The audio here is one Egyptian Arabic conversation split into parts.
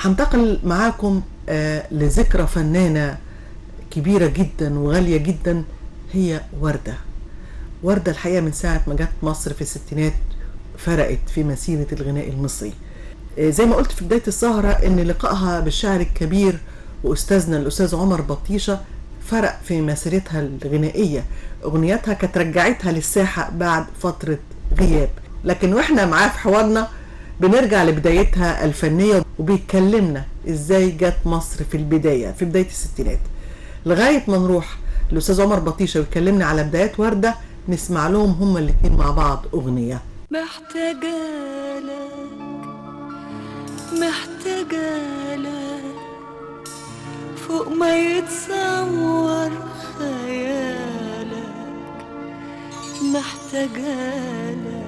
هنتقل معاكم آه لذكرى فنانة كبيرة جدا وغالية جدا هي وردة وردة الحقيقة من ساعة ما جت مصر في الستينات فرقت في مسيرة الغناء المصري آه زي ما قلت في بداية السهرة ان لقائها بالشاعر الكبير واستاذنا الاستاذ عمر بطيشة فرق في مسيرتها الغنائية اغنياتها كانت رجعتها للساحة بعد فترة غياب لكن واحنا معاه في حوارنا بنرجع لبدايتها الفنية وبيكلمنا ازاي جت مصر في البداية في بداية الستينات لغاية ما نروح الأستاذ عمر بطيشة ويكلمنا على بدايات وردة نسمع لهم هما الاتنين مع بعض أغنية محتاجة لك محتاجة لك فوق ما يتصور خيالك محتاجة لك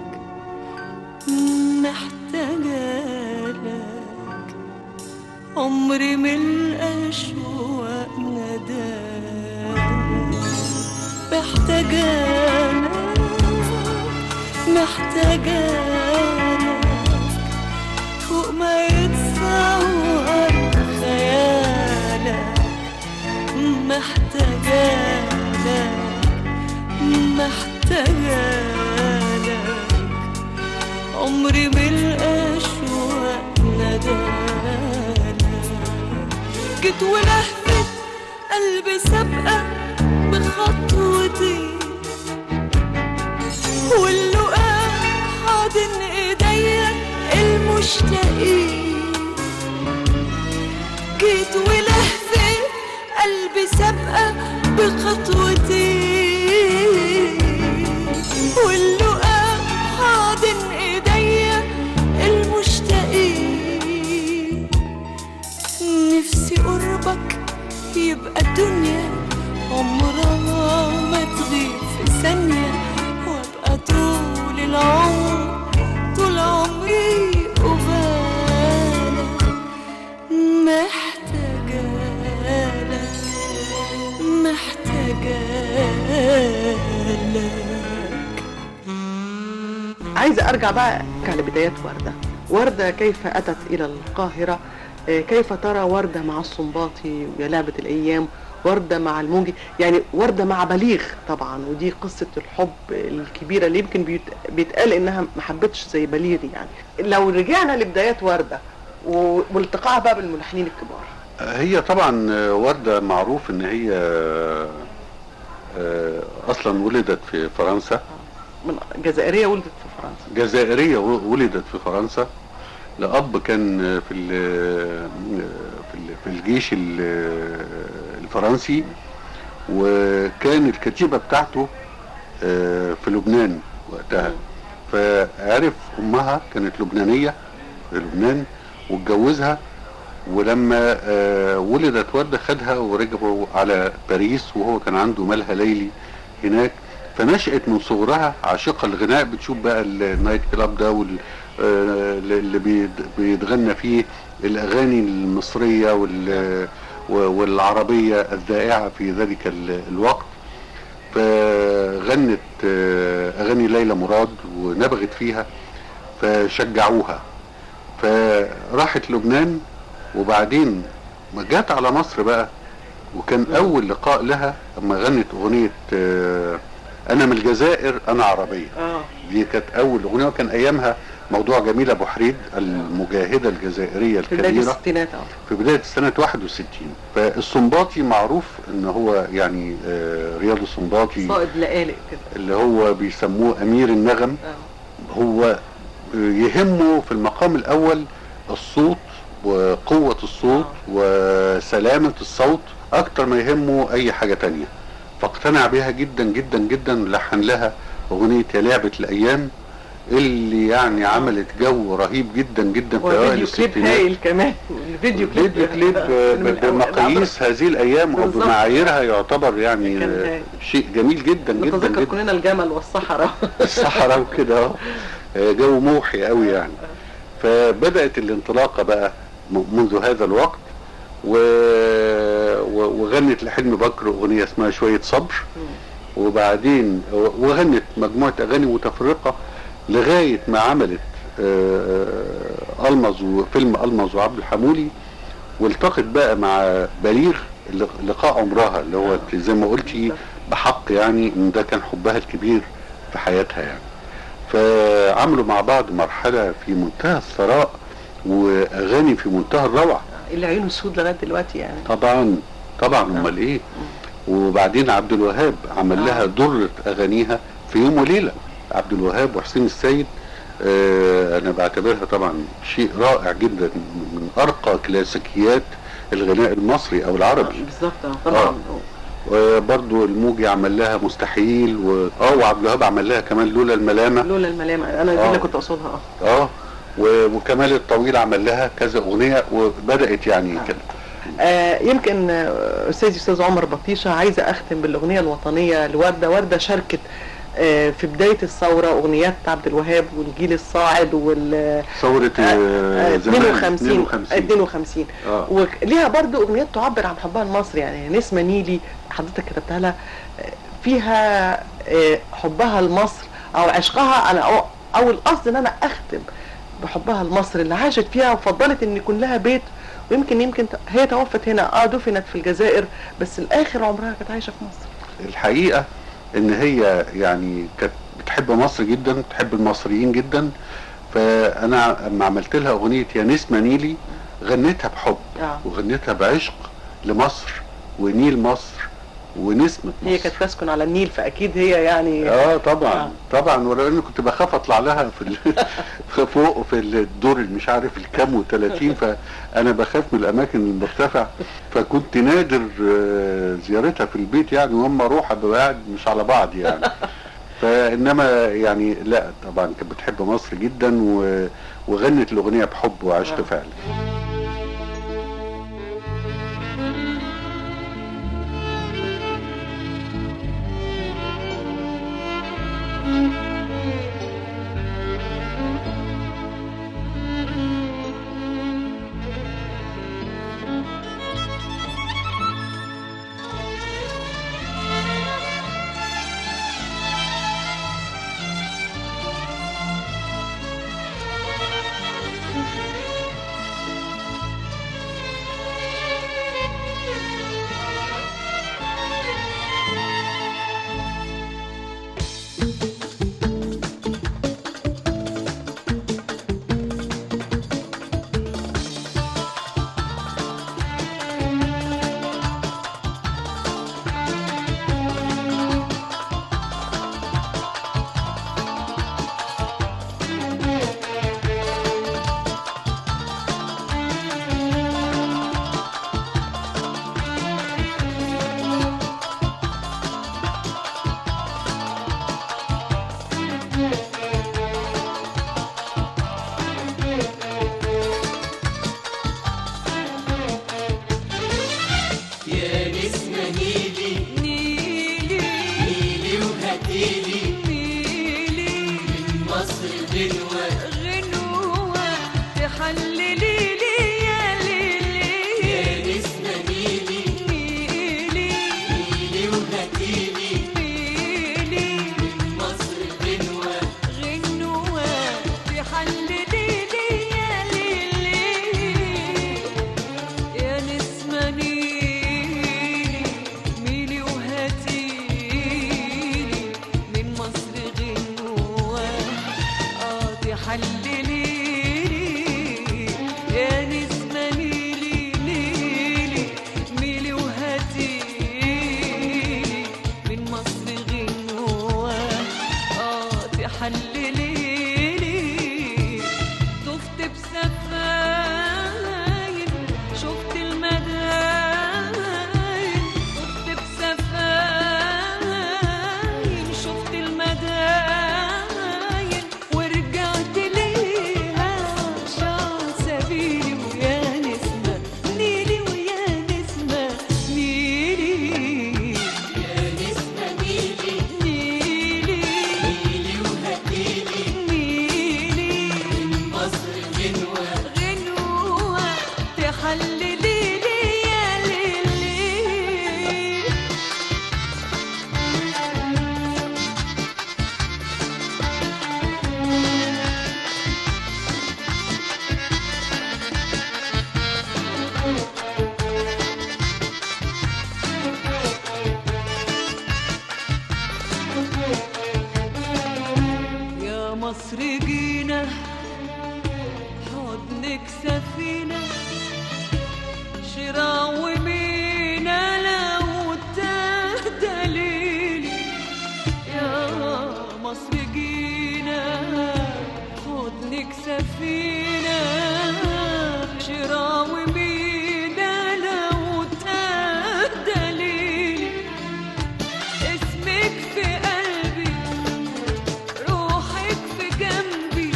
محتاجة لك عمري من الأشواق نداك محتاجة لك محتاجة لك فوق ما يتصور خيالك محتاجة لك محتاجة لك عمري بالأشواق ندالك جيت ولهفت قلبي سابقة بخطوتي واللقاء حاضن ايديا المشتاقين جيت ولهفت قلبي سابقة بخطوتي واللقاء حاضن ايديا المشتاقين نفسي قربك يبقى الدنيا عمرها ما تغيب في ثانية وابقى طول العمر طول عمري قبالك محتاجة لك محتاجة لك عايزة أرجع بقى على بدايات وردة وردة كيف أتت إلى القاهرة آه، كيف ترى وردة مع الصنباطي يا لعبة الأيام وردة مع الموجي يعني وردة مع بليغ طبعا ودي قصة الحب الكبيرة اللي يمكن بيت- بيتقال إنها ما حبتش زي بليغ يعني لو رجعنا لبدايات وردة و- والتقائها بقى بالملحنين الكبار هي طبعا وردة معروف ان هي آه، اصلا ولدت في فرنسا من جزائرية ولدت في فرنسا جزائرية ولدت في فرنسا لأب كان في ال- في ال- في الجيش ال- الفرنسي وكان الكتيبة بتاعته آه، في لبنان وقتها فعرف أمها كانت لبنانية في لبنان واتجوزها ولما آه، ولدت وردة خدها ورجعوا على باريس وهو كان عنده ملهى ليلي هناك فنشأت من صغرها عاشقة الغناء بتشوف بقى النايت كلاب ده وال آه، اللي بيد- بيتغنى فيه الأغاني المصرية وال والعربية الذائعة في ذلك ال- الوقت فغنت آه، أغاني ليلى مراد ونبغت فيها فشجعوها فراحت لبنان وبعدين ما جت على مصر بقى وكان اول لقاء لها لما غنت اغنيه آه، انا من الجزائر انا عربيه اه دي كانت اول اغنيه وكان ايامها موضوع جميله ابو حريد المجاهده الجزائريه في بداية الكبيره الستينات اه في بدايه سنه 61 فالسنباطي معروف ان هو يعني آه، رياض السنباطي صائد لقالق كده اللي هو بيسموه امير النغم اه هو يهمه في المقام الاول الصوت وقوة الصوت وسلامة الصوت اكتر ما يهمه اي حاجة تانية فاقتنع بها جدا جدا جدا لحن لها اغنية يا لعبة الايام اللي يعني عملت جو رهيب جدا جدا في اوائل وفيديو كليب الستينات هايل كمان الفيديو كليب فيديو كليب من أول- بمقاييس هذه الايام او بالظبط. بمعاييرها يعتبر يعني كان آه، هايل. شيء جميل جدا جدا نتذكر جدا كلنا الجمل والصحراء الصحراء وكده آه، جو موحي قوي يعني فبدأت الانطلاقة بقى م- منذ هذا الوقت و... و... وغنت لحلمي بكر أغنية اسمها شوية صبر وبعدين وغنت مجموعة أغاني متفرقة لغاية ما عملت آه، المز وفيلم المز وعبد الحمولي والتقت بقى مع بليغ لق- لقاء عمرها اللي هو زي ما قلتي بحق يعني ان ده كان حبها الكبير في حياتها يعني فعملوا مع بعض مرحله في منتهى الثراء واغاني في منتهى الروعه اللي عيونه سود لغايه دلوقتي يعني طبعا طبعا امال ايه وبعدين عبد الوهاب عمل لها درة اغانيها في يوم وليله عبد الوهاب وحسين السيد آه انا بعتبرها طبعا شيء رائع جدا من ارقى كلاسيكيات الغناء المصري او العربي بالظبط آه، طبعا وبرضو الموجي عمل لها مستحيل و... اه وعبد الوهاب عمل لها كمان لولا الملامه لولا الملامه انا دي آه. اللي كنت اقصدها اه اه و- وكمال الطويل عمل لها كذا اغنيه وبدات يعني كده آه، يمكن آه، استاذي استاذ عمر بطيشه عايزه اختم بالاغنيه الوطنيه لورده ورده شاركت آه، في بدايه الثوره اغنيات عبد الوهاب والجيل الصاعد وال ثوره آه، آه، آه، زمان 52 52 اه وليها برضو اغنيات تعبر عن حبها لمصر يعني نسمه نيلي حضرتك كتبتها لها آه، فيها آه، حبها لمصر او عشقها انا او, أو القصد ان انا اختم بحبها لمصر اللي عاشت فيها وفضلت ان يكون لها بيت ويمكن يمكن ت- هي توفت هنا اه دفنت في الجزائر بس الاخر عمرها كانت عايشه في مصر الحقيقه ان هي يعني كانت بتحب مصر جدا بتحب المصريين جدا فانا لما عملت لها اغنيه يا نسمه نيلي غنيتها بحب اه وغنيتها بعشق لمصر ونيل مصر ونسمه مصر هي كانت تسكن على النيل فاكيد هي يعني اه طبعا آه. طبعا ولو اني كنت بخاف اطلع لها في ال- فوق في الدور اللي مش عارف الكام و30 فانا بخاف من الاماكن المرتفع فكنت نادر آه، زيارتها في البيت يعني واما اروح ابقى قاعد مش على بعض يعني فانما يعني لا طبعا كانت بتحب مصر جدا و- وغنت الاغنيه بحب وعشق آه. فعلا يا نسمة نيلي نيلي نيلي وهاتيلي نيلي من مصر غنوة غنوة تحللي لي يا ليلي يا نسمة نيلي نيلي نيلي وهاتيلي نيلي من مصر غنوة غنوة تحللي لي يا ليلي يا نسمة نيلي ميلي وهاتيلي من مصر غنوة اه تحللي يا نسمة نيلي نيلي ميلي وهاتيلي من مصر غنوة اه تحللي طفت بسفاين شفت المداين طفت بسفاين شفت المداين ورجعت ليها شعر سبيلي ويا نسمة نيلي ويا نسمة نيلي يا نسمة نيلي نيلي نيلي وهاتيلي نيلي مصر غنوة غنوة تحللي لي يا ليلي فينا شراوي بينا لو تبدليلي اسمك في قلبي روحك في جنبي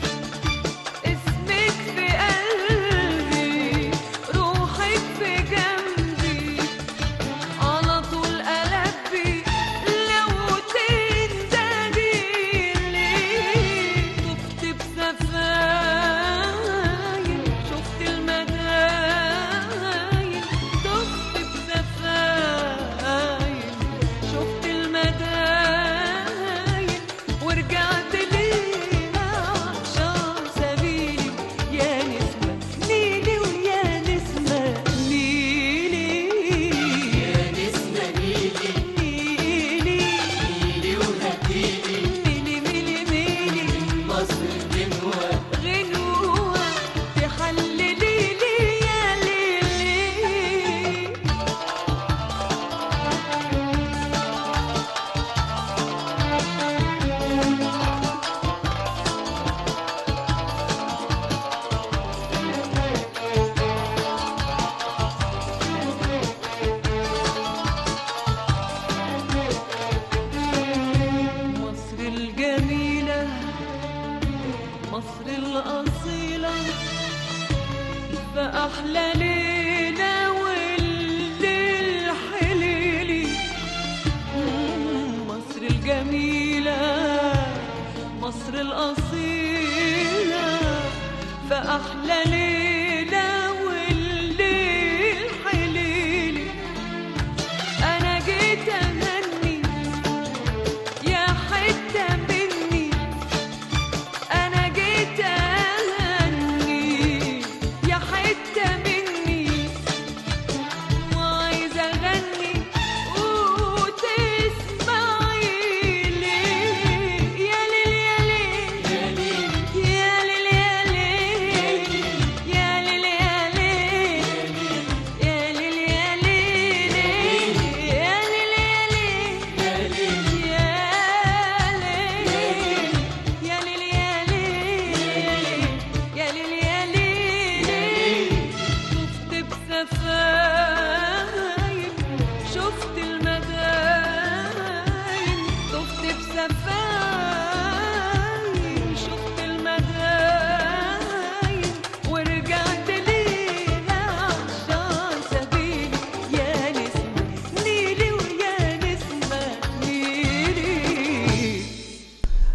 اسمك في قلبي روحك في جنبي على طول قلبي لو تندهي لي طفت بسفاين شفت المداين طفت بسفاين شفت المداين ورجعت ليها عشان سبيلي يا نسمة نيلي ويا نسمة نيلي يا نسمة نيلي نيلي نيلي وهديلي ميلي ميلي ميلي مصر غنوة غنوة تحللي لي يا ليلي مصر الجميلة مصر الأصيلة فأحلى ليلة والليل حليلي مم، مصر الجميلة مصر الأصيلة فأحلى ليلة